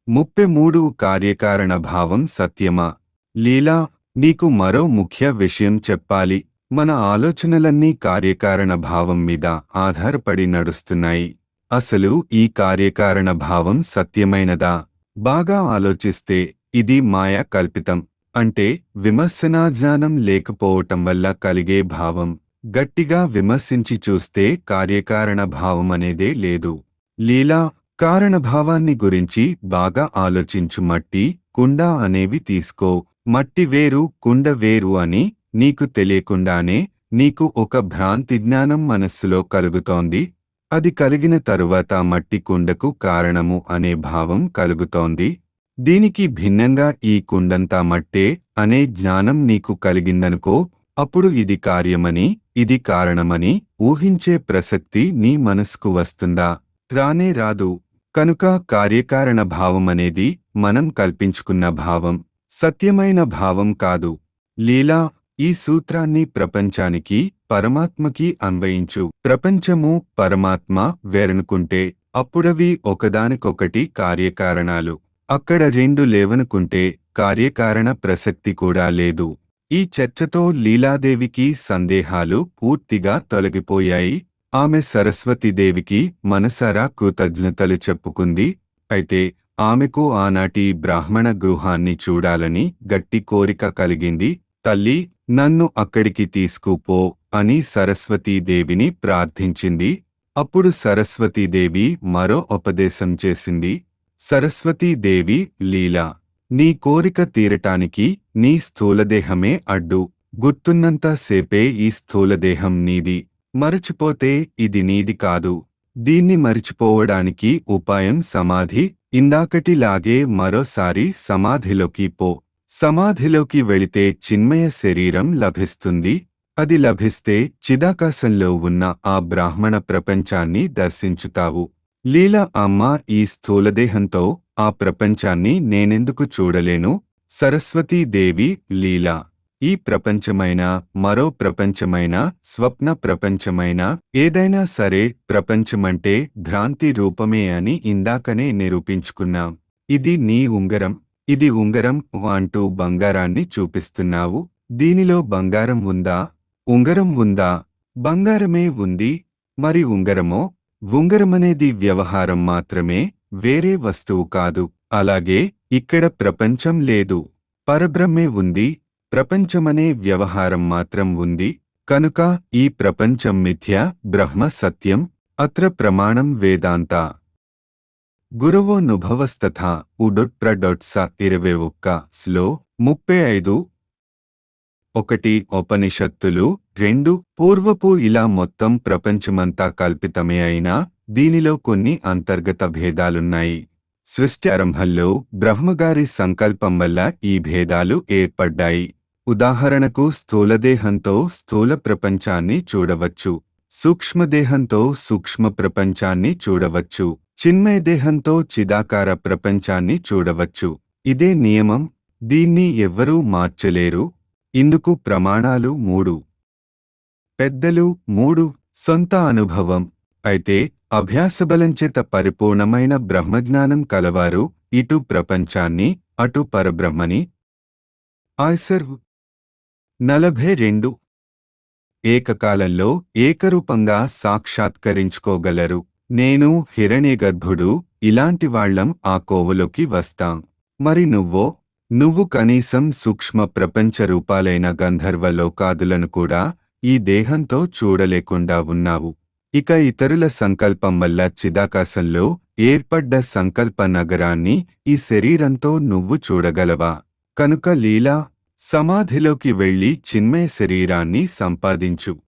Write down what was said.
ముప్పై మూడు కార్యకారణ భావం సత్యమా లీలా నీకు మరో ముఖ్య విషయం చెప్పాలి మన ఆలోచనలన్నీ కార్యకారణ భావం మీద ఆధారపడి నడుస్తున్నాయి అసలు ఈ కార్యకారణ భావం సత్యమైనదా బాగా ఆలోచిస్తే ఇది మాయా కల్పితం అంటే విమర్శనాజ్ఞానం లేకపోవటం వల్ల కలిగే భావం గట్టిగా విమర్శించి చూస్తే కార్యకారణ భావం అనేదే లేదు లీలా కారణభావాన్ని గురించి బాగా ఆలోచించు మట్టి కుండ అనేవి తీసుకో మట్టి వేరు కుండ వేరు అని నీకు తెలియకుండానే నీకు ఒక భ్రాంతి జ్ఞానం మనస్సులో కలుగుతోంది అది కలిగిన తరువాత మట్టి కుండకు కారణము అనే భావం కలుగుతోంది దీనికి భిన్నంగా ఈ కుండంతా మట్టే అనే జ్ఞానం నీకు కలిగిందనుకో అప్పుడు ఇది కార్యమని ఇది కారణమని ఊహించే ప్రసక్తి నీ మనసుకు వస్తుందా రానే రాదు కనుక కార్యకారణ భావమనేది మనం కల్పించుకున్న భావం సత్యమైన భావం కాదు లీలా ఈ సూత్రాన్ని ప్రపంచానికి పరమాత్మకి అన్వయించు ప్రపంచము పరమాత్మ వేరనుకుంటే అప్పుడవి ఒకదానికొకటి కార్యకారణాలు అక్కడ రెండు లేవనుకుంటే కార్యకారణ ప్రసక్తి కూడా లేదు ఈ చర్చతో లీలాదేవికి సందేహాలు పూర్తిగా తొలగిపోయాయి ఆమె సరస్వతీదేవికి మనసారా కృతజ్ఞతలు చెప్పుకుంది అయితే ఆమెకు ఆనాటి బ్రాహ్మణ గృహాన్ని చూడాలని గట్టి కోరిక కలిగింది తల్లి నన్ను అక్కడికి తీసుకుపో అని సరస్వతీదేవిని ప్రార్థించింది అప్పుడు సరస్వతీదేవి మరో ఉపదేశం చేసింది సరస్వతీదేవి లీలా నీ కోరిక తీరటానికి నీ స్థూలదేహమే అడ్డు గుర్తున్నంత సేపే ఈ స్థూలదేహం నీది మరచిపోతే ఇది నీది కాదు దీన్ని మరిచిపోవడానికి ఉపాయం సమాధి ఇందాకటిలాగే మరోసారి సమాధిలోకి పో సమాధిలోకి వెళితే చిన్మయ శరీరం లభిస్తుంది అది లభిస్తే చిదాకాశంలో ఉన్న ఆ బ్రాహ్మణ ప్రపంచాన్ని దర్శించుతావు లీల అమ్మ ఈ స్థూలదేహంతో ఆ ప్రపంచాన్ని నేనెందుకు చూడలేను సరస్వతీదేవి లీలా ఈ ప్రపంచమైన మరో ప్రపంచమైన స్వప్న ప్రపంచమైన ఏదైనా సరే ప్రపంచమంటే భ్రాంతి రూపమే అని ఇందాకనే నిరూపించుకున్నాం ఇది నీ ఉంగరం ఇది ఉంగరం అంటూ బంగారాన్ని చూపిస్తున్నావు దీనిలో బంగారం ఉందా ఉంగరం ఉందా బంగారమే ఉంది మరి ఉంగరమో ఉంగరమనేది వ్యవహారం మాత్రమే వేరే వస్తువు కాదు అలాగే ఇక్కడ ప్రపంచం లేదు పరబ్రహ్మే ఉంది ప్రపంచమనే వ్యవహారం మాత్రం ఉంది కనుక ఈ ప్రపంచం మిథ్య బ్రహ్మ సత్యం అత్ర ప్రమాణం వేదాంత గురవో నుభవస్తథా ఉడొట్ ప్రడొట్ స ఇరవై ఒక్క స్లో ముప్పై ఐదు ఒకటి ఉపనిషత్తులు రెండు పూర్వపు ఇలా మొత్తం ప్రపంచమంతా కల్పితమే అయినా దీనిలో కొన్ని అంతర్గత భేదాలున్నాయి సృష్టి ఆరంభంలో బ్రహ్మగారి సంకల్పం వల్ల ఈ భేదాలు ఏర్పడ్డాయి ఉదాహరణకు స్థూలదేహంతో స్థూల ప్రపంచాన్ని చూడవచ్చు సూక్ష్మదేహంతో సూక్ష్మ ప్రపంచాన్ని చూడవచ్చు చిన్మయదేహంతో చిదాకార ప్రపంచాన్ని చూడవచ్చు ఇదే నియమం దీన్ని ఎవ్వరూ మార్చలేరు ఇందుకు ప్రమాణాలు మూడు పెద్దలు మూడు సొంత అనుభవం అయితే అభ్యాసబలంచేత పరిపూర్ణమైన బ్రహ్మజ్ఞానం కలవారు ఇటు ప్రపంచాన్ని అటు పరబ్రహ్మని ఆయ్సర్ నలభై రెండు ఏకకాలంలో ఏకరూపంగా సాక్షాత్కరించుకోగలరు నేను హిరణ్యగర్భుడు ఇలాంటి వాళ్ళం ఆ కోవలోకి వస్తాం మరి నువ్వో నువ్వు కనీసం సూక్ష్మ ప్రపంచ రూపాలైన గంధర్వ లోకాదులను కూడా ఈ దేహంతో చూడలేకుండా ఉన్నావు ఇక ఇతరుల సంకల్పం వల్ల చిదాకాశంలో ఏర్పడ్డ సంకల్ప నగరాన్ని ఈ శరీరంతో నువ్వు చూడగలవా కనుక లీలా సమాధిలోకి వెళ్లి చిన్మయ శరీరాన్ని సంపాదించు